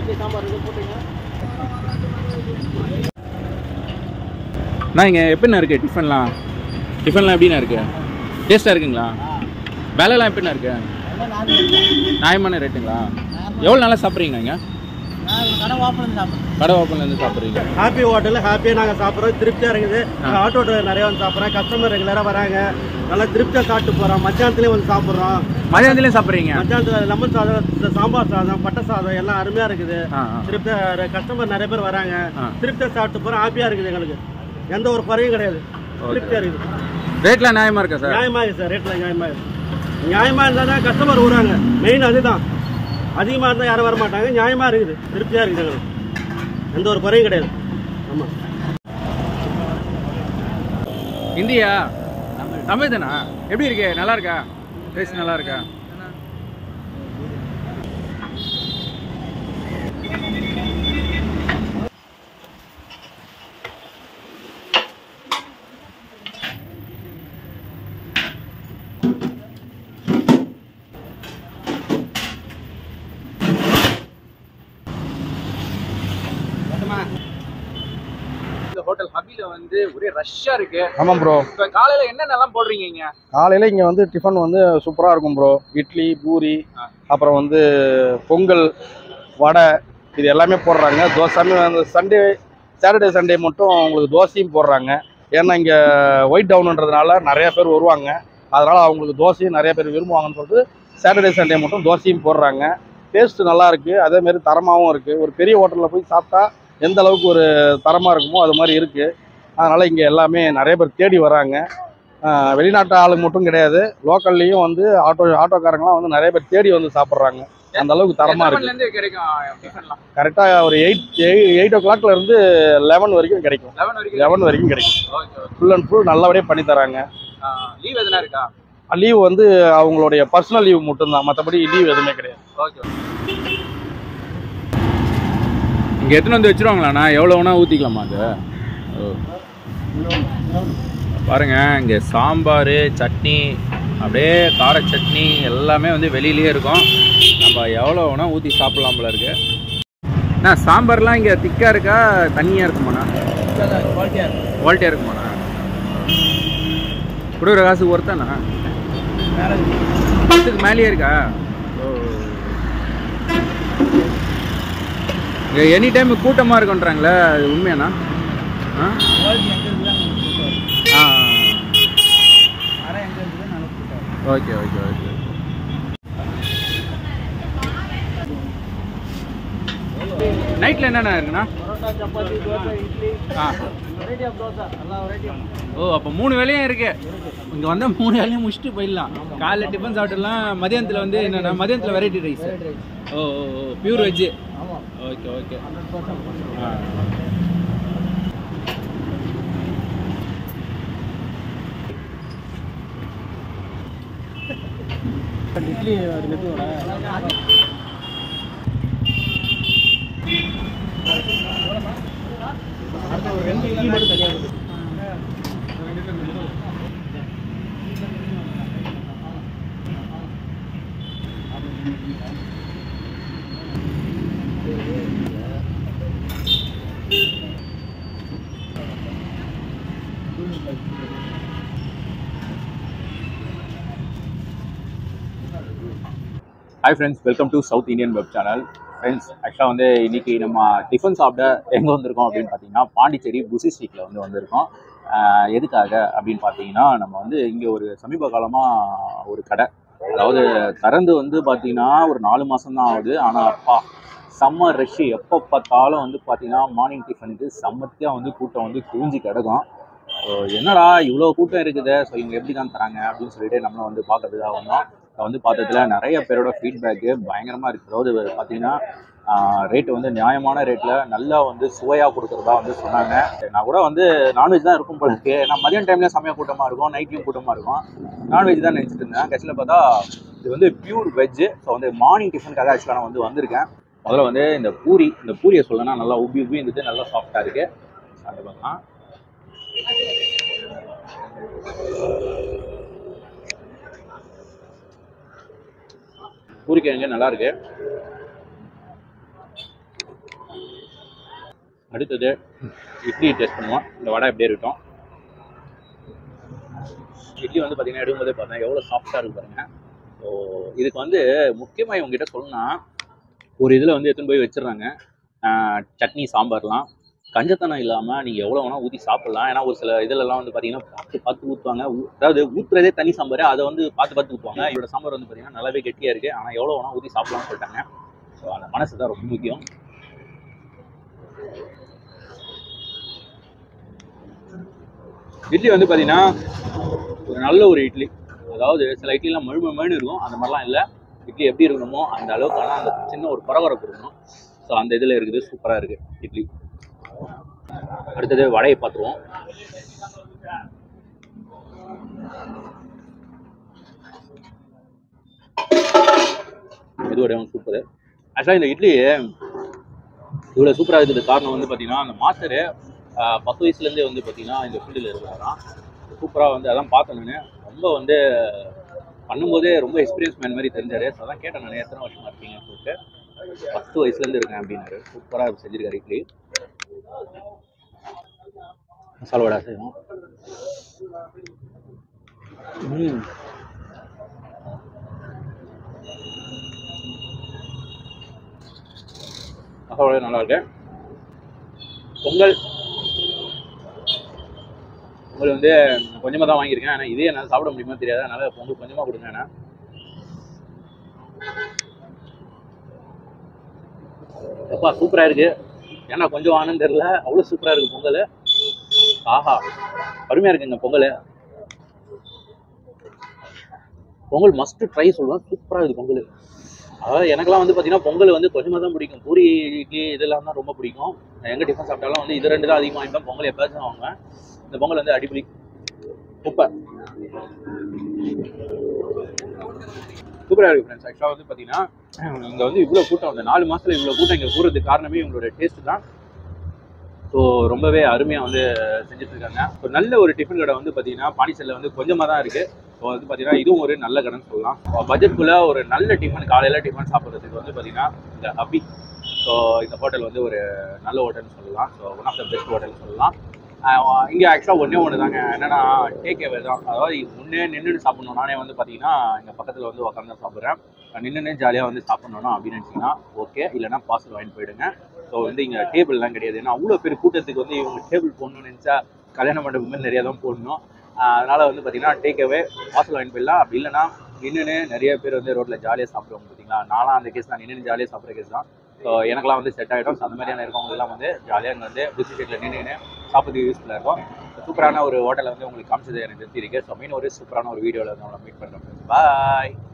எப்படி சாம்பார் இது போட்டீங்க நான் இங்கே எப்படிண்ணா இருக்குது டிஃபன்லாம் டிஃபன்லாம் எப்படிண்ணா இருக்கு டேஸ்ட்டாக இருக்குங்களா விலைலாம் எப்படிண்ணா இருக்கு நியாயமான ரேட்டுங்களா எவ்வளோ நாளாக சாப்பிட்றீங்க இங்கே கடை ஓப்பன் சாப்பிடுறேன் கடை ஓப்பன்லேருந்து சாப்பிட்றீங்க ஹாப்பி ஹோட்டலில் ஹாப்பியாக நாங்கள் சாப்பிட்றோம் திருப்தியாக இருக்குது ஆட்டோ டிரைவர் நிறைய வந்து சாப்பிட்றோம் கஸ்டமர் ரெகுலராக வராங்க நல்லா திருப்தியாக சாப்பிட்டு போகிறோம் மத்தியானத்துலேயும் வந்து சாப்பிட்றோம் மதியானத்துலேயும் சாப்பிட்றீங்க மத்தியானத்தில் லெமன் சாதம் இந்த சாம்பார் சாதம் பட்டை சாதம் எல்லாம் அருமையாக இருக்குது ஆ ஆ திருப்தியாக கஸ்டமர் நிறைய பேர் வராங்க ஆ. திருப்தியாக சாப்பிட்டு போகிறோம் ஹாப்பியாக இருக்குது எங்களுக்கு எந்த ஒரு குறையும் கிடையாது திருப்தியாக இருக்குது ரேட்லாம் நியாயமாக இருக்கா சார் நியாயமாக இருக்குது சார் ரேட்டில் நியாயமாக இருக்குது நியாயமாக இருந்தால் தான் கஸ்டமர் வருவாங்க மெயின் அதுதான் அதிகமாக இருந்தால் யாரும் வர மாட்டாங்க நியாயமாக இருக்குது திருப்தியாக இருக்குது எங்களுக்கு எந்த ஒரு குறையும் கிடையாது ஆமாம் இந்தியா தமிழ் தானா எப்படி இருக்கு நல்லா இருக்கா டேஸ்ட் நல்லா இருக்கா இந்த ஹோட்டல் ஹபில வந்து ஒரே ரஷ்ஷா இருக்கு ஆமாம் ப்ரோ இப்ப காலையில என்னென்னலாம் போடுறீங்க இங்க காலையில் இங்கே வந்து டிஃபன் வந்து சூப்பராக இருக்கும் ப்ரோ இட்லி பூரி அப்புறம் வந்து பொங்கல் வடை இது எல்லாமே போடுறாங்க தோசை அந்த சண்டே சாட்டர்டே சண்டே மட்டும் உங்களுக்கு தோசையும் போடுறாங்க ஏன்னா இங்கே ஒயிட் டவுனுன்றதுனால நிறைய பேர் வருவாங்க அதனால் அவங்களுக்கு தோசையும் நிறைய பேர் விரும்புவாங்கன்னு சொல்லிட்டு சாட்டர்டே சண்டே மட்டும் தோசையும் போடுறாங்க டேஸ்ட்டு நல்லா இருக்குது அதேமாரி தரமாகவும் இருக்குது ஒரு பெரிய ஹோட்டலில் போய் சாப்பிட்டா எந்த அளவுக்கு ஒரு தரமாக இருக்குமோ அது மாதிரி இருக்குது அதனால் இங்கே எல்லாமே நிறைய பேர் தேடி வராங்க ஆஹ் வெளிநாட்டு ஆளுங்க மட்டும் கிடையாது லோக்கல்லையும் வந்து ஆட்டோ ஆட்டோக்காரங்களாம் வந்து நிறைய பேர் தேடி வந்து சாப்பிட்றாங்க அந்த அளவுக்கு தரமாக எத்தனை இருக்குது மணில இருந்து கிடைக்கும் டிஃபன்லாம் கரெக்டாக ஒரு எயிட் எயிட் ஓ கிளாக்ல இருந்து லெவன் வரைக்கும் கிடைக்கும் லெவன் வரைக்கும் லெவன் வரைக்கும் கிடைக்கும் ஓகே ஃபுல் அண்ட் ஃபுல் நல்லபடியாக பண்ணி தராங்க லீவ் எதுனா இருக்கா லீவ் வந்து அவங்களுடைய பர்சனல் லீவ் மட்டும்தான் மற்றபடி லீவ் எதுவுமே கிடையாது ஓகே இங்க எத்தனை வந்து வச்சிருவாங்களாண்ணா எவ்வளோ வேணா ஊற்றிக்கலாமா அது ஓ பாருங்க இங்கே சாம்பார் சட்னி அப்படியே கார சட்னி எல்லாமே வந்து வெளியிலேயே இருக்கும் நம்ம எவ்வளோ வேணா ஊற்றி சாப்பிடலாம் போல இருக்கு அண்ணா சாம்பார்லாம் இங்கே திக்காக இருக்கா தண்ணியாக இருக்குமாண்ணா குவாலிட்டியாக இருக்குமாண்ணா கொடுக்குற காசு ஒருத்தாண்ணா பத்துக்கு மேலேயே இருக்கா ஓ இங்கே எனி டைம் கூட்டமாக இருக்குன்றாங்களே அது உண்மையாண்ணா ஆ ஆ ஓகே ஓகே ஓகே நைட்டில் என்னென்ன இருக்குண்ணா சப்பாத்தி தோசை இட்லி ஆ வெரைட்டி ஆஃப் தோசை எல்லா வெரைட்டியும் ஓ அப்போ மூணு வேலையும் இருக்கு இங்கே வந்தால் மூணு வேலையும் முடிச்சுட்டு போயிடலாம் காலைல டிஃபன் சாப்பிட்டுலாம் மதியானத்தில் வந்து என்னென்னா மதியானத்தில் வெரைட்டி ரைஸ் ஓ ஓ ஓ பியூர் வெஜ்ஜு ஆமாம் ஓகே ஓகே ஹண்ட்ரட் பர்சன்ட் ஆ இட்லி ஒரு மெதுவோட அடுத்து ஒரு ரெண்டு இட்லி மட்டும் தனியாக இருக்குது hi friends welcome to South Indian web channel friends ஆக்சுவலாக வந்து இன்னைக்கு நம்ம டிஃபன் சாப்பிட எங்கே வந்திருக்கோம் அப்படின்னு பார்த்தீங்கன்னா பாண்டிச்சேரி புசி ஸ்ட்ரீட்டில் வந்து வந்திருக்கோம் ஆஹ் எதுக்காக அப்படின்னு பார்த்தீங்கன்னா நம்ம வந்து இங்கே ஒரு சமீப காலமாக ஒரு கடை அதாவது திறந்து வந்து பார்த்தீங்கன்னா ஒரு நாலு மாதம் தான் ஆகுது ஆனால் அப்பா செம்ம ரஷ்ஷு எப்போ பார்த்தாலும் வந்து பார்த்தீங்கன்னா மார்னிங் டிஃபனுக்கு செம்மத்தியாக வந்து கூட்டம் வந்து குவிஞ்சு கிடக்கும் So, என்னடா இவ்வளோ கூட்டம் இருக்குது ஸோ இவங்க எப்படி தான் தராங்க அப்படின்னு சொல்லிட்டு நம்மளும் வந்து பார்க்கறதுக்காக வந்தோம் இப்போ வந்து பார்த்ததுல நிறைய பேரோட ஃபீட்பேக்கு பயங்கரமாக இருக்குது அதாவது பார்த்தீங்கன்னா ரேட்டு வந்து நியாயமான ரேட்டில் நல்லா வந்து சுவையாக கொடுக்குறதா வந்து சொன்னாங்க நான் கூட வந்து நான்வெஜ் தான் இருக்கும் போல இருக்கு நான் மதியம் டைம்லேயும் செம்மையாக கூட்டமாக இருக்கும் நைட்லேயும் கூட்டமாக இருக்கும் நான்வெஜ் தான் நினச்சிட்டு இருந்தேன் கடைசியில் பார்த்தா இது வந்து பியூர் வெஜ்ஜு ஸோ வந்து மார்னிங் டிஃபனுக்காக ஆக்சுவலாக நான் வந்து வந்திருக்கேன் முதல்ல வந்து இந்த பூரி இந்த பூரியை சொல்லணும்னா நல்லா உப்பி உப்பி இருந்துட்டு நல்லா சாஃப்டாக இருக்குது சாப்பிட்டு பார்க்கலாம் பூரிக்கிழங்கு நல்லா இருக்கு அடுத்தது இட்லி டெஸ்ட் பண்ணுவோம் இந்த வடை எப்படியே இருக்கட்டும் இட்லி வந்து பார்த்தீங்கன்னா எடுக்கும்போதே பார்த்தா எவ்வளோ சாஃப்டாக இருக்கு பாருங்க ஸோ இதுக்கு வந்து முக்கியமாக இவங்ககிட்ட சொல்லணும்னா ஒரு இதில் வந்து எடுத்துன்னு போய் வச்சிடுறாங்க ஆஹ் சட்னி சாம்பார்லாம் கஞ்சத்தனம் இல்லாமல் நீங்கள் எவ்வளோ வேணால் ஊற்றி சாப்பிட்லாம் ஏன்னா ஒரு சில இதிலெல்லாம் வந்து பார்த்தீங்கன்னா பார்த்து பார்த்து ஊற்றுவாங்க அதாவது ஊற்றுறதே தனி சாம்பார் அதை வந்து பார்த்து பார்த்து ஊற்றுவாங்க இதோட சாம்பார் வந்து பார்த்தீங்கன்னா நல்லாவே கெட்டியாக இருக்குது ஆனால் எவ்வளோ வேணால் ஊற்றி சாப்பிட்லாம்னு சொல்லிட்டாங்க ஸோ அந்த மனசு தான் ரொம்ப முக்கியம் இட்லி வந்து பார்த்தீங்கன்னா ஒரு நல்ல ஒரு இட்லி அதாவது சில இட்லிலாம் மழு மழுன்னு இருக்கும் அந்த மாதிரிலாம் இல்லை இட்லி எப்படி இருக்கணுமோ அந்த அளவுக்கான அந்த சின்ன ஒரு பரபரப்பு இருக்கணும் ஸோ அந்த இதில் இருக்குது சூப்பராக இருக்குது இட்லி அடுத்தது வடையை பார்த்துருவோம் இது வடையும் சூப்பர் ஆக்சுவலாக இந்த இட்லி இவ்வளோ சூப்பராக இருக்குது காரணம் வந்து பார்த்தீங்கன்னா அந்த மாஸ்டரு பத்து வயசுலேருந்தே வந்து பார்த்தீங்கன்னா இந்த ஃபீல்டில் இருக்கிறாராம் சூப்பராக வந்து அதான் பார்த்தேன் நான் ரொம்ப வந்து பண்ணும்போதே ரொம்ப எக்ஸ்பீரியன்ஸ் மேன் மாதிரி தெரிஞ்சாரு ஸோ அதான் கேட்டேன் நான் எத்தனை வருஷமா இருக்கீங்கன்னு சொல்லிட்டு பத்து வயசுலேருந்து இருக்கேன் அப்படின்னாரு சூப்பராக செஞ்சிருக்காரு இட்லி மசாலா வடை செய்வோம் ம் மசாலா வடை நல்லா இருக்கு பொங்கல் பொங்கல் வந்து கொஞ்சமாக தான் வாங்கியிருக்கேன் ஆனால் இதே என்னால் சாப்பிட முடியுமா தெரியாது அதனால பொங்கல் கொஞ்சமாக கொடுங்க அண்ணா. எப்பா சூப்பராக இருக்கு ஏன்னா கொஞ்சம் வாங்கன்னு தெரியல அவ்வளோ சூப்பராக இருக்கு பொங்கல் ஆஹா அருமையாக இருக்குங்க பொங்கல் பொங்கல் மஸ்ட் ட்ரை சொல்லுவேன் சூப்பராக இருக்குது பொங்கல் அதாவது எனக்கெல்லாம் வந்து பார்த்தீங்கன்னா பொங்கல் வந்து கொஞ்சமாக தான் பிடிக்கும் பூரி இட்லி இதெல்லாம் தான் ரொம்ப பிடிக்கும் நான் எங்கே டிஃபன் சாப்பிட்டாலும் வந்து இது ரெண்டு தான் அதிகமாக வாங்கிப்பேன் பொங்கல் எப்போயாச்சும் வாங்குவேன் இந்த பொங்கல் வந்து அடிப்பொலி சூப்பர் சூப்பராக இருக்குது ஃப்ரெண்ட்ஸ் ஆக்சுவலாக வந்து பார்த்தீங்கன்னா இங்கே வந்து இவ்வளோ கூட்டம் அந்த நாலு மாதத்தில் இவ்வளோ கூட்டம் இங்கே கூடுறதுக்கு காரணமே இவங்களோட டேஸ்ட் தான் ஸோ ரொம்பவே அருமையாக வந்து செஞ்சுட்டு இருக்காங்க ஒரு நல்ல ஒரு டிஃபன் கடை வந்து பார்த்தீங்கன்னா பாண்டிச்சேரியில் வந்து கொஞ்சமாக தான் இருக்குது ஸோ வந்து பார்த்தீங்கன்னா இதுவும் ஒரு நல்ல கடைன்னு சொல்லலாம் பட்ஜெட்குள்ளே ஒரு நல்ல டிஃபன் காலையில் டிஃபன் சாப்பிட்றதுக்கு வந்து பார்த்தீங்கன்னா இந்த ஹபி ஸோ இந்த ஹோட்டல் வந்து ஒரு நல்ல ஹோட்டல்னு சொல்லலாம் so one of the best ஹோட்டல்னு சொல்லலாம் இங்கே ஆக்சுவலாக ஒன்றே ஒன்று தாங்க என்னன்னா டேக் அவே தான் அதாவது முன்னே நின்றுட்டு சாப்பிடணும் நானே வந்து பார்த்தீங்கன்னா இங்கே பக்கத்தில் வந்து உட்காந்து சாப்பிட்றேன் நின்றுனே ஜாலியாக வந்து சாப்பிட்ணும் அப்படின்னு நினச்சிங்கன்னா ஓகே இல்லைனா பார்சல் வாங்கிட்டு போயிடுங்க ஸோ வந்து இங்கே டேபிள்லாம் கிடையாது ஏன்னா அவ்வளோ பேர் கூட்டத்துக்கு வந்து இவங்க டேபிள் போடணும்னு நினச்சா கல்யாண மண்டபம் மாதிரி நிறையா தான் போடணும் ஆஹ் அதனால வந்து பார்த்தீங்கன்னா டேக் அவே பார்சல் வாங்கிட்டு போயிடலாம் அப்படி இல்லைன்னா நின்றுன்னு நிறைய பேர் வந்து ரோட்டில் ஜாலியாக சாப்பிடுவாங்க பார்த்தீங்களா நானும் அந்த கேஸ் தான் நின்று ஜாலியாக சாப்பிட்ற கேஸ் தான் ஸோ எனக்கெல்லாம் வந்து செட் ஆகிடும் ஸோ அந்த மாதிரியான இருக்கவங்க எல்லாம் வந்து ஜாலியாக இங்கே வந்து பிஸி ஸ்டேட்டில் நின்று சாப்பிட்றதுக்கு யூஸ்ஃபுல்லாக இருக்கும் சூப்பரான ஒரு ஹோட்டலை வந்து உங்களுக்கு காமிச்சது எனக்கு தெரிஞ்சிருக்கு ஸோ மீன் ஒரு சூப்பரான ஒரு வீடியோவில் வந்து உங்களை மீட் பண்ணுறேன் பாய்